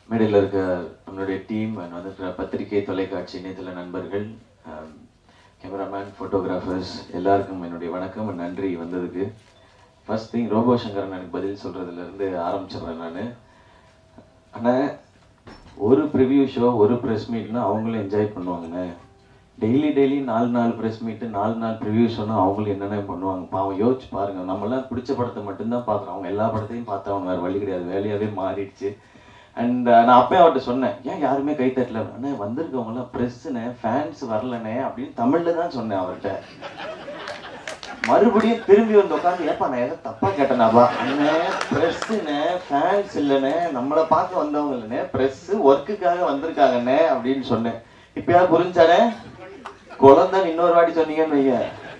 மேடையில் இருக்க நம்மளுடைய டீம் அண்ட் வந்து பத்திரிகை தொலைக்காட்சி இணையதள நண்பர்கள் கேமராமேன் ஃபோட்டோகிராஃபர்ஸ் எல்லாருக்கும் என்னுடைய வணக்கம் and நன்றி வந்ததுக்கு ஃபர்ஸ்ட் திங் ரோபோ சங்கரன் எனக்கு பதில் சொல்கிறதுலேருந்து ஆரம்பிச்சிடுறேன் நான் ஆனால் ஒரு ப்ரிவ்யூ ஷோ ஒரு ப்ரெஸ் மீட்னா அவங்களும் என்ஜாய் பண்ணுவாங்கண்ணே டெய்லி டெய்லி நாலு நாலு ப்ரெஸ் மீட்டு நாலு நாலு ப்ரிவ்யூ ஷோனா அவங்களும் என்னென்ன பண்ணுவாங்க பாவம் யோசிச்சு பாருங்க நம்மளாம் பிடிச்ச படத்தை மட்டும்தான் பார்க்குறோம் அவங்க எல்லா படத்தையும் பார்த்தா அவங்க வேறு வழி கிடையாது வேலையாகவே மாறிடுச்சு அண்ட் நான் அப்பயே அவர்கிட்ட சொன்னேன் ஏன் யாருமே கை தட்டல அண்ணே வந்திருக்கவங்களாம் ப்ரெஸ்ஸுண்ணே ஃபேன்ஸ் வரலண்ணே அப்படின்னு தமிழில் தான் சொன்னேன் அவர்கிட்ட மறுபடியும் திரும்பி வந்து உட்காந்து ஏப்பா நான் ஏதோ தப்பா கேட்டேனாப்பா அண்ணே ப்ரெஸ்ஸுண்ணே ஃபேன்ஸ் இல்லைண்ணே நம்மளை பார்க்க வந்தவங்க இல்லைண்ணே ப்ரெஸ் ஒர்க்குக்காக வந்திருக்காங்கண்ணே அப்படின்னு சொன்னேன் இப்பயாவது புரிஞ்சானே குழந்தை இன்னொரு வாட்டி சொன்னீங்கன்னு வைங்க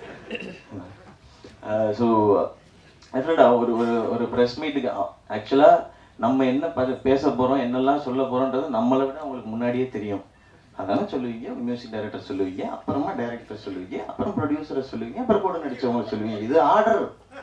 ஸோ டெஃபினட்டா ஒரு ஒரு ஒரு ப்ரெஸ் மீட்டுக்கு ஆக்சுவலாக நம்ம என்ன ப- பேச போகிறோம் என்னெல்லாம் சொல்ல போகிறோன்றது நம்மளை விட அவங்களுக்கு முன்னாடியே தெரியும் அதனால சொல்லுவீங்க மியூசிக் டைரக்டர் சொல்லுவீங்க அப்புறமா டைரக்டர் சொல்லுவீங்க அப்புறம் ப்ரொடியூசரை சொல்லுவீங்க அப்புறம் கூட நடிச்சவங்க சொல்லுவீங்க இது ஆர்டர்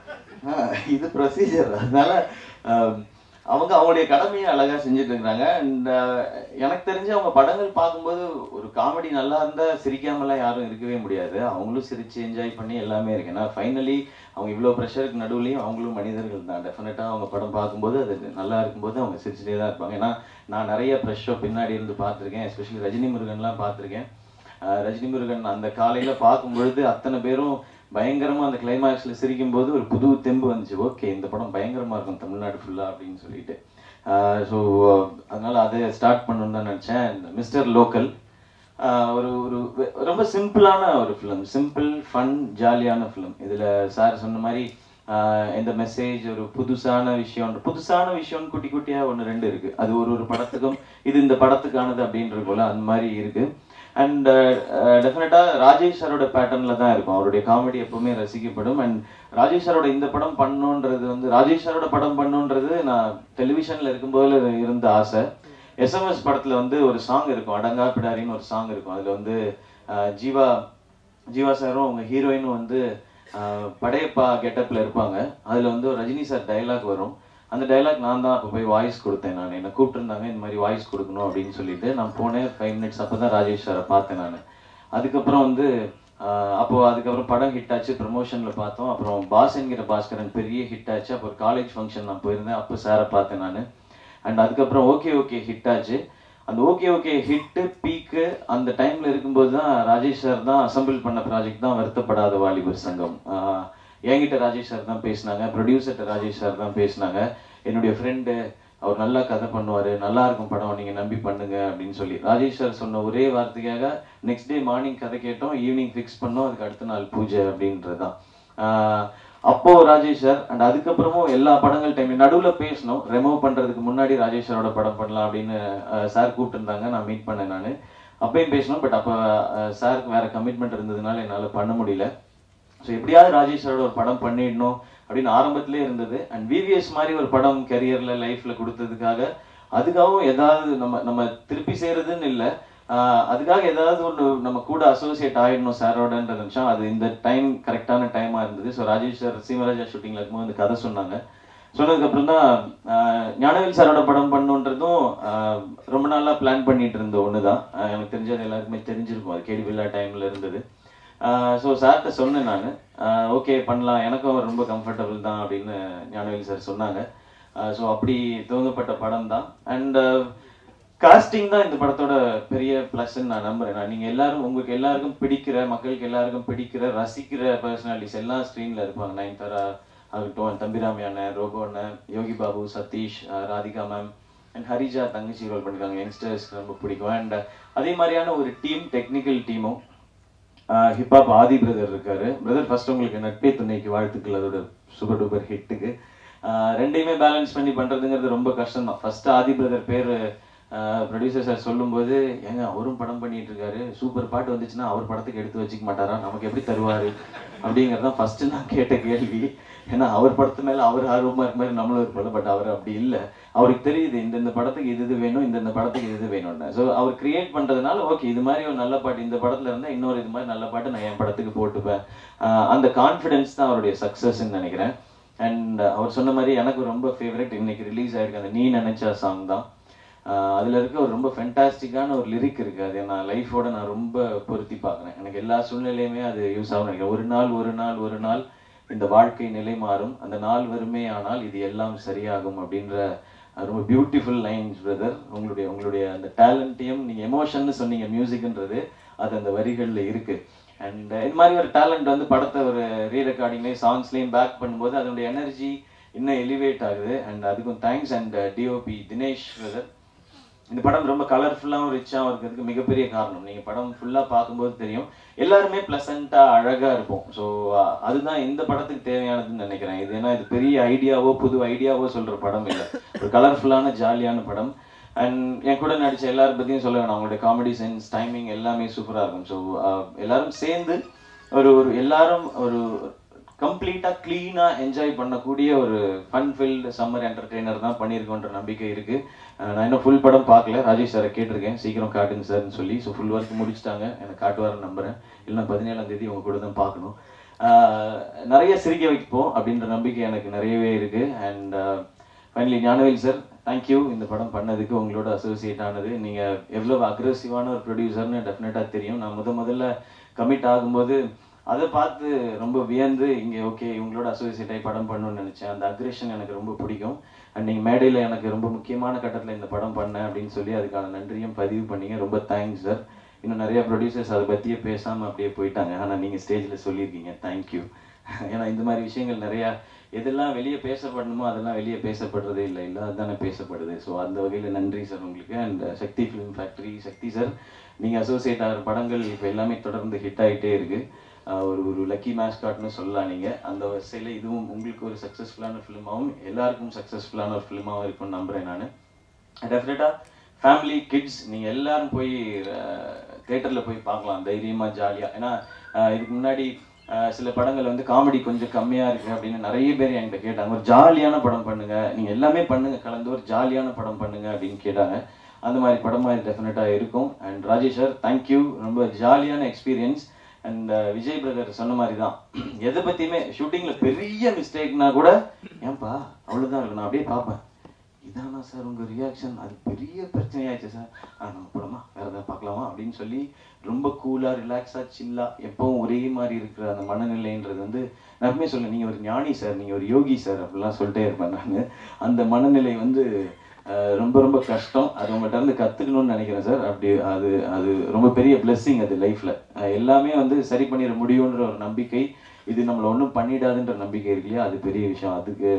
இது ப்ரொசீஜர் அதனால ஆஹ், அவங்க அவங்களுடைய கடமையை அழகா செஞ்சுட்டு இருக்கிறாங்க அண்ட் எனக்கு தெரிஞ்சு அவங்க படங்கள் பார்க்கும்போது ஒரு காமெடி நல்லா இருந்தா சிரிக்காமலாம் யாரும் இருக்கவே முடியாது அவங்களும் சிரிச்சு என்ஜாய் பண்ணி எல்லாமே இருக்கு ஏன்னா ஃபைனலி அவங்க இவ்வளோ ப்ரெஷருக்கு நடுவுலையும் அவங்களும் மனிதர்கள் தான் டெஃபினட்டாக அவங்க படம் பார்க்கும்போது அது நல்லா இருக்கும்போது அவங்க சிரிச்சுட்டே தான் இருப்பாங்க ஏன்னா நான் நிறைய ப்ரெஷ் ஷோ பின்னாடி இருந்து பார்த்துருக்கேன் எஸ்பெஷலி ரஜினி முருகன்லாம் பார்த்துருக்கேன் ஆஹ் ரஜினி முருகன் அந்த காலையில பார்க்கும் பொழுது அத்தனை பேரும் பயங்கரமா அந்த கிளைமாக்ஸ்ல சிரிக்கும் போது ஒரு புது தெம்பு வந்துச்சு ஓகே இந்த படம் பயங்கரமா இருக்கும் தமிழ்நாடு ஃபுல்லா அப்படின்னு சொல்லிட்டு ஸோ அதனால அதை ஸ்டார்ட் பண்ணணும்னு தான் நினைச்சேன் மிஸ்டர் லோக்கல் ஒரு ஒரு வெ- ரொம்ப சிம்பிளான ஒரு ஃபிலிம் சிம்பிள் ஃபன் ஜாலியான ஃபிலிம் இதுல சார் சொன்ன மாதிரி ஆஹ் இந்த மெசேஜ் ஒரு புதுசான விஷயம் புதுசான விஷயம் குட்டி குட்டியா ஒன்று ரெண்டு இருக்கு அது ஒரு ஒரு படத்துக்கும் இது இந்த படத்துக்கானது அப்படின்றது போல அந்த மாதிரி இருக்கு அண்ட் டெஃபினட்டா ராஜேஷ் சாரோட பேட்டர்ன்ல தான் இருக்கும் அவருடைய காமெடி எப்பவுமே ரசிக்கப்படும் அண்ட் ராஜேஷ் சாரோட இந்த படம் பண்ணணுன்றது வந்து ராஜேஷ் சாரோட படம் பண்ணணுன்றது நான் டெலிவிஷன்ல இருக்கும்போது இருந்த ஆசை எஸ்எம்எஸ் படத்துல வந்து ஒரு சாங் இருக்கும் அடங்கா பிடாரின்னு ஒரு சாங் இருக்கும் அதுல வந்து ஆஹ் ஜீவா ஜீவா சாரும் அவங்க ஹீரோயினும் வந்து ஆஹ் படையப்பா கெட்டப்ல இருப்பாங்க அதுல வந்து ஒரு ரஜினி சார் டயலாக் வரும் அந்த டயலாக் நான் தான் அப்போ போய் வாய்ஸ் கொடுத்தேன் நான் என்னை கூப்பிட்டுருந்தாங்க இந்த மாதிரி வாய்ஸ் கொடுக்கணும் அப்படின்னு சொல்லிட்டு நான் போனேன் ஃபைவ் மினிட்ஸ் அப்போ தான் ராஜேஷ் சாரை பார்த்தேன் நான் அதுக்கப்புறம் வந்து ஆஹ் அப்போ அதுக்கப்புறம் படம் ஹிட் ஆச்சு ப்ரமோஷன்ல பார்த்தோம் அப்புறம் பாஸ் என்கிற பாஸ்கரன் பெரிய ஹிட் ஆச்சு அப்போ ஒரு காலேஜ் ஃபங்க்ஷன் நான் போயிருந்தேன் அப்போ சாரை பார்த்தேன் நான் அண்ட் அதுக்கப்புறம் ஓகே ஓகே ஹிட் ஆச்சு அந்த ஓகே ஓகே ஹிட்டு பீக்கு அந்த டைம்ல இருக்கும்போது தான் ராஜேஷ் சார் தான் அசம்பிள் பண்ண ப்ராஜெக்ட் தான் வருத்தப்படாத வாலிபர் சங்கம் ஆஹ் என்கிட்ட ராஜேஷ் சார் தான் பேசினாங்க ப்ரொடியூசர்கிட்ட ராஜேஷ் சார் தான் பேசினாங்க என்னுடைய ஃப்ரெண்டு அவர் நல்லா கதை பண்ணுவாரு நல்லா இருக்கும் படம் நீங்க நம்பி பண்ணுங்க அப்படின்னு சொல்லி ராஜேஷ் சார் சொன்ன ஒரே வார்த்தைக்காக நெக்ஸ்ட் டே மார்னிங் கதை கேட்டோம் ஈவினிங் ஃபிக்ஸ் பண்ணோம் அதுக்கு அடுத்த நாள் பூஜை அப்படின்றதுதான் ஆஹ் அப்போ ராஜேஷ் சார் அண்ட் அதுக்கப்புறமும் எல்லா படங்கள் டைம் நடுவுல பேசணும் ரிமூவ் பண்றதுக்கு முன்னாடி ராஜேஷ் சாரோட படம் பண்ணலாம் அப்படின்னு சார் கூப்பிட்டு இருந்தாங்க நான் மீட் பண்ணேன் நான் அப்பயும் பேசணும் பட் அப்போ சாருக்கு வேற கமிட்மெண்ட் இருந்ததுனால என்னால பண்ண முடியல ஸோ எப்படியாவது ராஜேஷ் சாரோட ஒரு படம் பண்ணிடணும் அப்படின்னு ஆரம்பத்திலே இருந்தது அண்ட் விவிஎஸ் மாதிரி ஒரு படம் கரியர்ல லைஃப்ல கொடுத்ததுக்காக அதுக்காகவும் ஏதாவது நம்ம நம்ம திருப்பி செய்யறதுன்னு இல்லை அதுக்காக ஏதாவது ஒன்று நம்ம கூட அசோசியேட் ஆயிடணும் சாரோடன்ற நிமிஷம் அது இந்த டைம் கரெக்டான டைமா இருந்தது ஸோ ராஜேஷ் சார் சீமராஜா ஷூட்டிங்ல இருக்கும்போது இந்த கதை சொன்னாங்க சொன்னதுக்கு அப்புறம் தான் ஆஹ் ஞானவேல் சாரோட படம் பண்ணுன்றதும் ஆஹ் ரொம்ப நாளா பிளான் பண்ணிட்டு இருந்த ஒண்ணுதான் ஆஹ் எனக்கு தெரிஞ்சது எல்லாருக்குமே தெரிஞ்சிருக்கும் அது கேடி வில்லா டைம்ல இருந்தது ஸோ சார்கிட்ட சொன்னேன் நான் ஓகே பண்ணலாம் எனக்கும் அவர் ரொம்ப கம்ஃபர்டபுள் தான் அப்படின்னு ஞானவேல் சார் சொன்னாங்க ஸோ அப்படி துவங்கப்பட்ட படம் தான் அண்ட் காஸ்டிங் தான் இந்த படத்தோட பெரிய ப்ளஸ்ன்னு நான் நம்புறேன் நான் நீங்க எல்லாரும் உங்களுக்கு எல்லாருக்கும் பிடிக்கிற மக்களுக்கு எல்லாருக்கும் பிடிக்கிற ரசிக்கிற பர்சனாலிட்டிஸ் எல்லாம் ஸ்க்ரீன்ல இருப்பாங்க நயன்தாரா ஆகட்டும் தம்பிராமி அண்ணன் ரோபோ அண்ணன் யோகி பாபு சதீஷ் அஹ் ராதிகா மேம் அண்ட் ஹரிஜா தங்கச்சி ரோல் பண்ணிருக்காங்க யங்ஸ்டர்ஸ் ரொம்ப பிடிக்கும் அண்ட் அதே மாதிரியான ஒரு டீம் டெக்னிக்கல் டீமும் ஹிப்ஹாப் ஆதி பிரதர் இருக்காரு பிரதர் ஃபர்ஸ்ட் உங்களுக்கு நட்பே துணைக்கு வாழ்த்துக்கள் அதோட சூப்பர் டூப்பர் ஹிட்டுக்கு ரெண்டையுமே பேலன்ஸ் பண்ணி பண்றதுங்கிறது ரொம்ப கஷ்டம் தான் ஃபர்ஸ்ட் ஆதி பிரதர் பேர் ப்ரொடியூசர் சார் சொல்லும்போது ஏங்க அவரும் படம் பண்ணிட்டு இருக்காரு சூப்பர் பாட்டு வந்துச்சுன்னா அவர் படத்துக்கு எடுத்து வச்சுக்க மாட்டாரா நமக்கு எப்படி தருவாரு அப்படிங்கிறது தான் ஃபர்ஸ்ட் நான் கேட்ட கேள்வி ஏன்னா அவர் படத்து மேல அவர் ஆர்வமா இருக்க மாதிரி நம்மளும் இருப்போம் பட் அவர் அப்படி இல்லை அவருக்கு தெரியுது இந்த இந்த படத்துக்கு இது இது வேணும் இந்த இந்த படத்துக்கு இது இது வேணும்னு ஸோ அவர் கிரியேட் பண்றதுனால ஓகே இது மாதிரி ஒரு நல்ல பாட்டு இந்த படத்துல இருந்தா இன்னொரு இது மாதிரி நல்ல பாட்டு நான் என் படத்துக்கு போட்டுப்பேன் ஆஹ் அந்த கான்ஃபிடன்ஸ் தான் அவருடைய சக்சஸ்ன்னு நினைக்கிறேன் அண்ட் அவர் சொன்ன மாதிரி எனக்கு ரொம்ப ஃபேவரட் இன்னைக்கு ரிலீஸ் ஆயிருக்கு அந்த நீ நினைச்ச சாங் தான் ஆஹ் அதுல இருக்க ஒரு ரொம்ப ஃபென்டாஸ்டிக்கான ஒரு லிரிக் இருக்கு அது நான் லைஃபோட நான் ரொம்ப பொருத்தி பார்க்குறேன் எனக்கு எல்லா சூழ்நிலையுமே அது யூஸ் ஆகும் நினைக்கிறேன் ஒரு நாள் ஒரு நாள் ஒரு நாள் இந்த வாழ்க்கை நிலை மாறும் அந்த நாள் வருமே ஆனால் இது எல்லாம் சரியாகும் அப்படின்ற அஹ், ரொம்ப பியூட்டிஃபுல் லைன்ஸ் பிரதர் உங்களுடைய உங்களுடைய அந்த டேலண்ட்டையும் நீங்க எமோஷன்னு சொன்னீங்க மியூசிக்ன்றது அது அந்த வரிகள்ல இருக்கு அண்ட் இது மாதிரி ஒரு டேலண்ட் வந்து படத்தை ஒரு ரீ ரெக்கார்டிங்லேயும் சாங்ஸ்லேயும் பேக் பண்ணும்போது அதனுடைய எனர்ஜி இன்னும் எலிவேட் ஆகுது அண்ட் அதுக்கும் thanks and DOP Dinesh brother இந்த படம் ரொம்ப கலர்ஃபுல்லாகவும் ரிச்சாகவும் இருக்கிறதுக்கு மிகப்பெரிய காரணம் நீங்கள் படம் ஃபுல்லாக பார்க்கும்போது தெரியும் எல்லாருமே ப்ளசண்ட்டாக அழகாக இருப்போம் ஸோ அதுதான் இந்த படத்துக்கு தேவையானதுன்னு நினைக்கிறேன் இது ஏன்னா இது பெரிய ஐடியாவோ புது ஐடியாவோ சொல்கிற படம் இல்லை ஒரு கலர்ஃபுல்லான ஜாலியான படம் அண்ட் என் கூட நடிச்ச எல்லாரும் பற்றியும் சொல்ல வேணாம் அவங்களுடைய காமெடி சென்ஸ் டைமிங் எல்லாமே சூப்பராக இருக்கும் ஸோ எல்லாரும் சேர்ந்து ஒரு ஒரு எல்லாரும் ஒரு கம்ப்ளீட்டாக க்ளீனாக என்ஜாய் பண்ணக்கூடிய ஒரு ஃபன் ஃபில்டு சம்மர் என்டர்டெய்னர் தான் பண்ணியிருக்கோன்ற நம்பிக்கை இருக்கு அஹ் நான் இன்னும் ஃபுல் படம் பார்க்கல ராஜேஷ் சாரை கேட்டிருக்கேன் சீக்கிரம் காட்டுங்க சார்னு சொல்லி ஸோ ஃபுல் ஒர்க் முடிச்சிட்டாங்க எனக்கு காட்டுவாருன்னு நம்புறேன் இல்லைன்னா பதினேழாம் தேதி உங்க கூட தான் பார்க்கணும் அஹ் நிறைய சிரிக்க வைப்போம் அப்படின்ற நம்பிக்கை எனக்கு நிறையவே இருக்கு and finally Gnanavel sir thank you இந்த படம் பண்ணதுக்கு உங்களோட அசோசியேட் ஆனது நீங்க எவ்வளவு அக்ரெசிவான ஒரு ப்ரொடியூசர்னு டெஃபினட்டா தெரியும் நான் முத முதல்ல கமிட் ஆகும்போது அதை பார்த்து ரொம்ப வியந்து இங்கே ஓகே இவங்களோட அசோசியேட் ஆகி படம் பண்ணணும்னு நினச்சேன் அந்த அக்ரெஷன் எனக்கு ரொம்ப பிடிக்கும் அண்ட் நீங்கள் மேடையில் எனக்கு ரொம்ப முக்கியமான கட்டத்தில் இந்த படம் பண்ணேன் அப்படின்னு சொல்லி அதுக்கான நன்றியும் பதிவு பண்ணீங்க ரொம்ப தேங்க்ஸ் சார் இன்னும் நிறைய ப்ரொடியூசர்ஸ் அதை பற்றியே பேசாமல் அப்படியே போயிட்டாங்க ஆனால் நீங்கள் ஸ்டேஜில் சொல்லியிருக்கீங்க தேங்க்யூ ஏன்னா இந்த மாதிரி விஷயங்கள் நிறையா எதெல்லாம் வெளியே பேசப்படணுமோ அதெல்லாம் வெளியே பேசப்படுறதே இல்லை இல்லை அதுதானே பேசப்படுது ஸோ அந்த வகையில் நன்றி சார் உங்களுக்கு and Sakthi film factory Sakthi sir நீங்கள் அசோசியேட் ஆகிற படங்கள் இப்போ எல்லாமே தொடர்ந்து ஹிட் ஆகிட்டே இருக்கு ஆஹ் ஒரு ஒரு லக்கி மேஸ்காட்னு சொல்லலாம் நீங்கள் அந்த வரிசையில் இதுவும் உங்களுக்கு ஒரு சக்ஸஸ்ஃபுல்லான ஃபிலிமாகவும் எல்லாருக்கும் சக்ஸஸ்ஃபுல்லான ஒரு ஃபிலிமாகவும் இருக்கும்னு நம்புகிறேன் நான் டெஃபினட்டாக ஃபேமிலி கிட்ஸ் நீங்கள் எல்லாரும் போய் தேட்டரில் போய் பார்க்கலாம் தைரியமாக ஜாலியாக ஏன்னா ஆஹ் இதுக்கு முன்னாடி ஆஹ் சில படங்கள் வந்து காமெடி கொஞ்சம் கம்மியாக இருக்குது அப்படின்னு நிறைய பேர் என்கிட்ட கேட்டாங்க ஒரு ஜாலியான படம் பண்ணுங்க நீங்கள் எல்லாமே பண்ணுங்க கலந்து ஒரு ஜாலியான படம் பண்ணுங்க அப்படின்னு கேட்டாங்க அந்த மாதிரி படமாக இது டெஃபினட்டாக இருக்கும் அண்ட் ராஜேஷ் சார் தேங்க்யூ ரொம்ப ஜாலியான எக்ஸ்பீரியன்ஸ் அண்ட் விஜய் பிரதர் சொன்ன மாதிரி தான் எதை பற்றியுமே ஷூட்டிங்கில் பெரிய மிஸ்டேக்னா கூட ஏன்பா அவ்வளோதான் இருக்கும் நான் அப்படியே பார்ப்பேன் இதானா சார் உங்கள் ரியாக்ஷன் அது பெரிய பிரச்சனையாச்சு சார் ஆ நம்ம போலாமா வேறு ஏதாவது பார்க்கலாமா அப்படின்னு சொல்லி ரொம்ப கூலாக ரிலாக்ஸாக சில்லாக எப்பவும் ஒரே மாதிரி இருக்கிற அந்த மனநிலைன்றது வந்து நான் எப்பவுமே சொல்லுவேன் நீங்கள் ஒரு ஞானி சார் நீங்கள் ஒரு யோகி சார் அப்படிலாம் சொல்லிட்டே இருப்பேன் நான் அந்த மனநிலை வந்து அஹ், ரொம்ப ரொம்ப கஷ்டம் அது உங்கள்கிட்ட இருந்து கற்றுக்கணும்னு நினைக்கிறேன் சார் அப்படி அது அது ரொம்ப பெரிய blessing அது லைஃப்பில் எல்லாமே வந்து சரி பண்ணிட முடியுன்ற ஒரு நம்பிக்கை இது நம்மளை ஒன்றும் பண்ணிடாதுன்ற நம்பிக்கை இருக்கு இல்லையா அது பெரிய விஷயம் அதுக்கு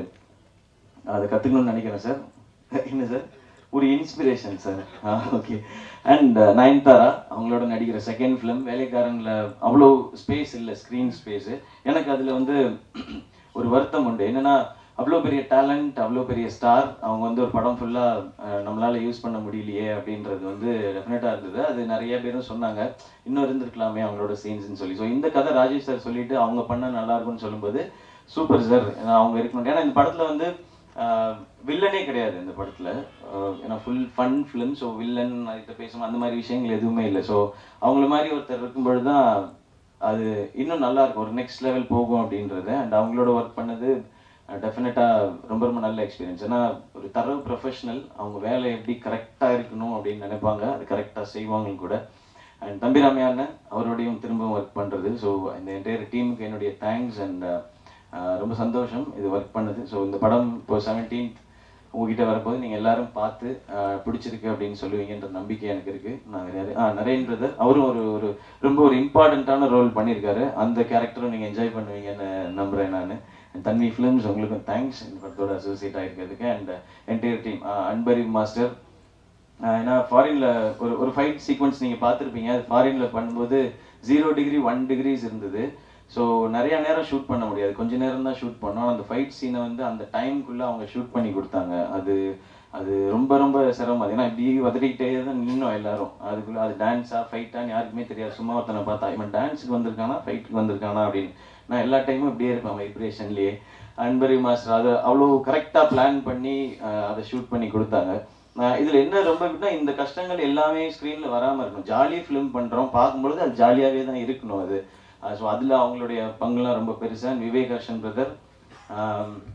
அதை கற்றுக்கணும்னு நினைக்கிறேன் சார் என்ன சார் ஒரு inspiration sir okay and Nayanthara அவங்களோட நடிக்கிற செகண்ட் ஃபிலிம் வேலைக்காரன்ல அவ்வளோ ஸ்பேஸ் இல்லை ஸ்க்ரீன் ஸ்பேஸு எனக்கு அதில் வந்து ஒரு வருத்தம் உண்டு என்னன்னா அவ்வளோ பெரிய டேலண்ட் அவ்வளோ பெரிய ஸ்டார் அவங்க வந்து ஒரு படம் ஃபுல்லாக நம்மளால யூஸ் பண்ண முடியலையே அப்படின்றது வந்து டெஃபினட்டாக இருந்தது அது நிறைய பேரும் சொன்னாங்க இன்னும் இருந்திருக்கலாமே அவங்களோட சீன்ஸ்னு சொல்லி ஸோ இந்த கதை ராஜேஷ் சார் சொல்லிட்டு அவங்க பண்ண நல்லா இருக்கும்னு சொல்லும்போது சூப்பர் சார் அவங்க இருக்கணும் ஏன்னா இந்த படத்தில் வந்து வில்லனே கிடையாது இந்த படத்தில் ஏன்னா full fun film so villain அதுக்கிட்ட பேசணும் அந்த மாதிரி விஷயங்கள் எதுவுமே இல்லை ஸோ அவங்கள மாதிரி ஒருத்தர் இருக்கும்பொழுது தான் அது இன்னும் நல்லா இருக்கும் ஒரு நெக்ஸ்ட் லெவல் போகும் அப்படின்றது அண்ட் அவங்களோட ஒர்க் பண்ணது டெஃபினட்டாக ரொம்ப ரொம்ப நல்ல எக்ஸ்பீரியன்ஸ் ஏன்னா ஒரு தரவு ப்ரொஃபஷனல் அவங்க வேலை எப்படி கரெக்டாக இருக்கணும் அப்படின்னு நினைப்பாங்க அது கரெக்டாக செய்வாங்க கூட அண்ட் தம்பிராமையா அண்ணன் அவரோடையும் திரும்பவும் ஒர்க் பண்ணுறது ஸோ இந்த என்டையர் டீமுக்கு என்னுடைய தேங்க்ஸ் அண்ட் ரொம்ப சந்தோஷம் இது ஒர்க் பண்ணது ஸோ இந்த படம் இப்போ செவன்டீன்த் உங்ககிட்ட வரும்போது நீங்கள் எல்லாரும் பார்த்து ஆஹ், பிடிச்சிருக்கு அப்படின்னு சொல்லுவீங்கன்ற நம்பிக்கை எனக்கு இருக்கு நான் நிறைய ஆ நரேன் பிரதர் அவரும் ஒரு ஒரு ரொம்ப ஒரு இம்பார்ட்டண்ட்டான ரோல் பண்ணியிருக்காரு அந்த கேரக்டரும் நீங்கள் என்ஜாய் பண்ணுவீங்கன்னு நம்புறேன் நான் தன்வி ஃபிலிம்ஸ் உங்களுக்கும் தேங்க்ஸ் இந்த படத்தோட அசோசியேட் ஆகிருக்கிறதுக்கு and entire team Anbariv master ஆஹ் ஏன்னா ஃபாரின்ல ஒரு ஒரு ஃபைட் சீக்வன்ஸ் நீங்க பார்த்துருப்பீங்க அது ஃபாரின்ல பண்ணும்போது ஜீரோ டிகிரி ஒன் டிகிரிஸ் இருந்தது ஸோ நிறைய நேரம் ஷூட் பண்ண முடியாது கொஞ்ச நேரம் தான் ஷூட் பண்ணோம் அந்த ஃபைட் சீனை வந்து அந்த டைம்குள்ள அவங்க ஷூட் பண்ணி கொடுத்தாங்க அது அது ரொம்ப ரொம்ப சிரமம் அது ஏன்னா இப்படி வதறிக்கிட்டே தான் நின்னோம் எல்லாரும் அதுக்குள்ள அது டான்ஸா ஃபைட்டான்னு யாருக்குமே தெரியாது சும்மா ஒருத்தனை பார்த்தா இவன் டான்ஸுக்கு வந்திருக்கானா ஃபைட்டுக்கு வந்திருக்கானா அப்படின்னு நான் எல்லா டைமும் இப்படியே இருப்பேன் வைப்ரேஷன்லேயே அன்பரி மாஸ்டர் அதை அவ்வளோ கரெக்டாக பிளான் பண்ணி ஆஹ் அதை ஷூட் பண்ணி கொடுத்தாங்க ஆஹ் இதுல என்ன ரொம்ப எப்படின்னா இந்த கஷ்டங்கள் எல்லாமே ஸ்க்ரீன்ல வராம இருக்கணும் ஜாலி ஃபிலிம் பண்றோம் பார்க்கும்பொழுது அது ஜாலியாவே தான் இருக்கணும் அது ஸோ அதுல அவங்களுடைய பங்குலாம் ரொம்ப பெருசா விவேக் ஹர்ஷன் பிரதர்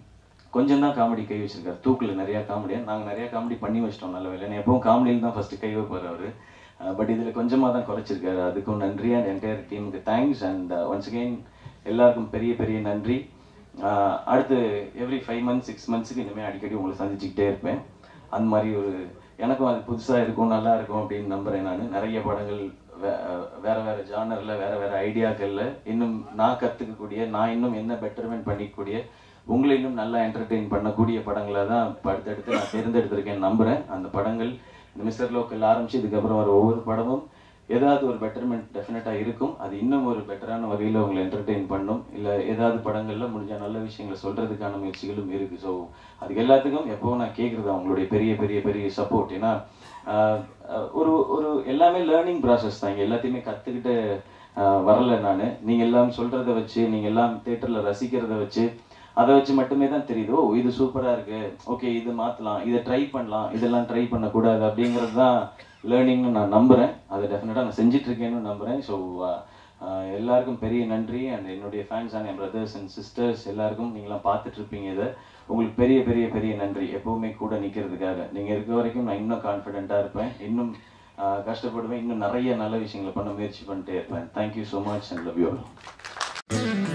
கொஞ்சம் தான் காமெடி கை வச்சிருக்காரு தூக்கில் நிறையா காமெடியாக நாங்கள் நிறையா காமெடி பண்ணி வச்சிட்டோம் நல்ல வேலை எப்பவும் காமெடியில் தான் ஃபஸ்ட்டு கை வைப்பார் அவர் பட் இதில் கொஞ்சமாக தான் குறைச்சிருக்காரு அதுக்கும் நன்றி அண்ட் என்டையர் டீமுக்கு தேங்க்ஸ் அண்ட் ஒன்ஸ் அகெயின் எல்லாருக்கும் பெரிய பெரிய நன்றி ஆஹ் அடுத்து எவ்ரி ஃபைவ் மந்த்ஸ் சிக்ஸ் மந்த்ஸுக்கு இனிமேல் அடிக்கடி உங்களை சந்திச்சுக்கிட்டே இருப்பேன் அந்த மாதிரி ஒரு எனக்கும் அது புதுசாக இருக்கும் நல்லா இருக்கும் அப்படின்னு நம்புகிறேன் நான் நிறைய படங்கள் வே வேற வேற ஜானரில் வேற வேற ஐடியாக்களில் இன்னும் நான் கற்றுக்கக்கூடிய நான் இன்னும் என்ன பெட்டர்மெண்ட் பண்ணிக்கக்கூடிய உங்களை இன்னும் நல்லா என்டர்டெயின் பண்ணக்கூடிய படங்களை தான் இப்ப அடுத்தடுத்து நான் தேர்ந்தெடுத்திருக்கேன் நம்புகிறேன் அந்த படங்கள் இந்த மிஸ்டர் லோக்கல் ஆரம்பிச்சு இதுக்கப்புறம் வர ஒவ்வொரு படமும் ஏதாவது ஒரு பெட்டர்மெண்ட் டெஃபினட்டாக இருக்கும் அது இன்னும் ஒரு பெட்டரான வகையில் உங்களை என்டர்டெயின் பண்ணும் இல்லை ஏதாவது படங்களில் முடிஞ்ச நல்ல விஷயங்களை சொல்கிறதுக்கான முயற்சிகளும் இருக்குது ஸோ அதுக்கு எல்லாத்துக்கும் எப்போவும் நான் கேட்குறது அவங்களுடைய பெரிய பெரிய பெரிய சப்போர்ட் ஏன்னா ஆஹ் ஆஹ் ஒரு ஒரு எல்லாமே லேர்னிங் ப்ராசஸ் தான் இங்கே எல்லாத்தையுமே கற்றுக்கிட்டு வரல நான் நீங்கள் எல்லாம் சொல்கிறத வச்சு நீங்கள் எல்லாம் தேட்டரில் ரசிக்கிறத வச்சு அதை வச்சு மட்டுமே தான் தெரியுது ஓ இது சூப்பராக இருக்கு ஓகே இது மாற்றலாம் இதை ட்ரை பண்ணலாம் இதெல்லாம் ட்ரை பண்ணக்கூடாது அப்படிங்கிறது தான் லேர்னிங்னு நான் நம்புகிறேன் அதை டெஃபினட்டாக நான் செஞ்சுட்டு இருக்கேன்னு நம்புகிறேன் ஸோ எல்லாருக்கும் பெரிய நன்றி அண்ட் என்னுடைய ஃபேன்ஸ் அண்ட் என் பிரதர்ஸ் அண்ட் சிஸ்டர்ஸ் எல்லாருக்கும் நீங்களாம் பார்த்துட்டு இருப்பீங்க இதை உங்களுக்கு பெரிய பெரிய பெரிய நன்றி எப்பவுமே கூட நிற்கிறதுக்காக நீங்கள் இருக்க வரைக்கும் நான் இன்னும் கான்ஃபிடென்ட்டாக இருப்பேன் இன்னும் ஆஹ் கஷ்டப்படுவேன் இன்னும் நிறைய நல்ல விஷயங்களை பண்ண முயற்சி பண்ணிட்டே இருப்பேன் thank you so much and love you